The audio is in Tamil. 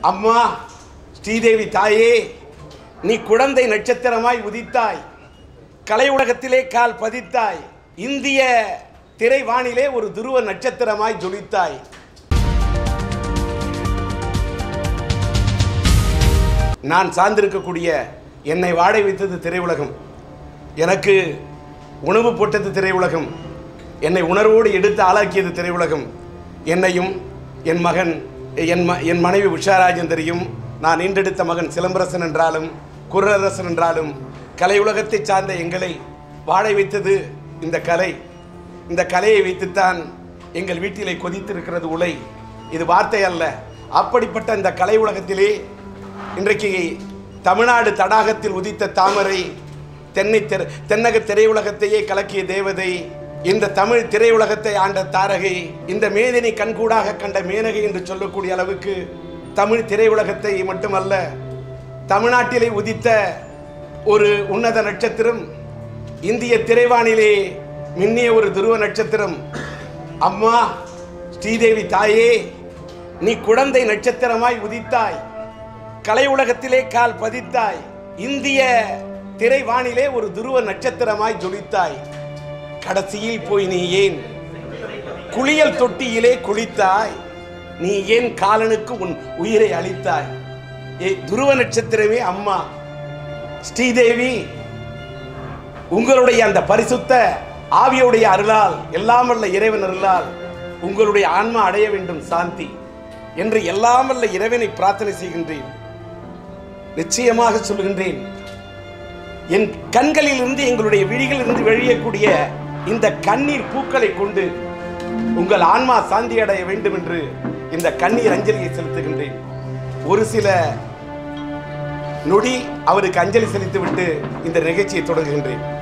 அம்மா ஸ்ரீதேவி தாயே நீ குழந்தை நட்சத்திரமாய் உதித்தாய் கலை உலகத்திலே கால் பதித்தாய் இந்திய திரைவானிலே ஒரு துருவ நட்சத்திரமாய் ஜொலித்தாய் நான் சார்ந்திருக்கக்கூடிய என்னை வாடை வைத்தது திரையுலகம் எனக்கு உணவு போட்டது திரையுலகம் என்னை உணர்வோடு எடுத்து ஆளாக்கியது திரையுலகம் என்னையும் என் மகன் என் ம என் மனைவி உஷாராஜேந்தரையும் நான் ஈன்றெடுத்த மகன் சிலம்பரசன் என்றாலும் குரரசன் என்றாலும் கலை உலகத்தை சார்ந்த எங்களை வாழை வைத்தது இந்த கலை இந்த கலையை வைத்துத்தான் எங்கள் வீட்டிலே கொதித்திருக்கிறது உலை இது வார்த்தை அல்ல அப்படிப்பட்ட இந்த கலை உலகத்திலே இன்றைக்கு தமிழ்நாடு தடாகத்தில் உதித்த தாமரை தென்னை திரை தென்னக திரையுலகத்தையே கலக்கிய தேவதை இந்த தமிழ் திரையுலகத்தை ஆண்ட தாரகை இந்த மேதினி கண்கூடாக கண்ட மேனகை என்று சொல்லக்கூடிய அளவுக்கு தமிழ் திரையுலகத்தை மட்டுமல்ல தமிழ்நாட்டிலே உதித்த ஒரு உன்னத நட்சத்திரம் இந்திய திரைவானிலே மின்னிய ஒரு துருவ நட்சத்திரம் அம்மா ஸ்ரீதேவி தாயே நீ குழந்தை நட்சத்திரமாய் உதித்தாய் கலை உலகத்திலே கால் பதித்தாய் இந்திய திரைவானிலே ஒரு துருவ நட்சத்திரமாய் ஜொலித்தாய் கடைசியில் போய் நீ ஏன் குளியல் தொட்டியிலே குளித்தாய் நீ ஏன் காலனுக்கு உன் உயிரை அளித்தாய் ஏ துருவ நட்சத்திரமே அம்மா ஸ்ரீதேவி உங்களுடைய அந்த பரிசுத்த ஆவியுடைய அருளால் எல்லாம் வல்ல இறைவன் அருளால் உங்களுடைய ஆன்மா அடைய வேண்டும் சாந்தி என்று எல்லாம் வல்ல இறைவனை பிரார்த்தனை செய்கின்றேன் நிச்சயமாக சொல்கின்றேன் என் கண்களில் இருந்து எங்களுடைய விழிகளில் இருந்து வெளியக்கூடிய இந்த கண்ணீர் பூக்களை கொண்டு உங்கள் ஆன்மா சாந்தி அடைய வேண்டும் என்று இந்த கண்ணீர் அஞ்சலியை செலுத்துகின்றேன் ஒரு சில நொடி அவருக்கு அஞ்சலி செலுத்திவிட்டு இந்த நிகழ்ச்சியை தொடங்குகின்றேன்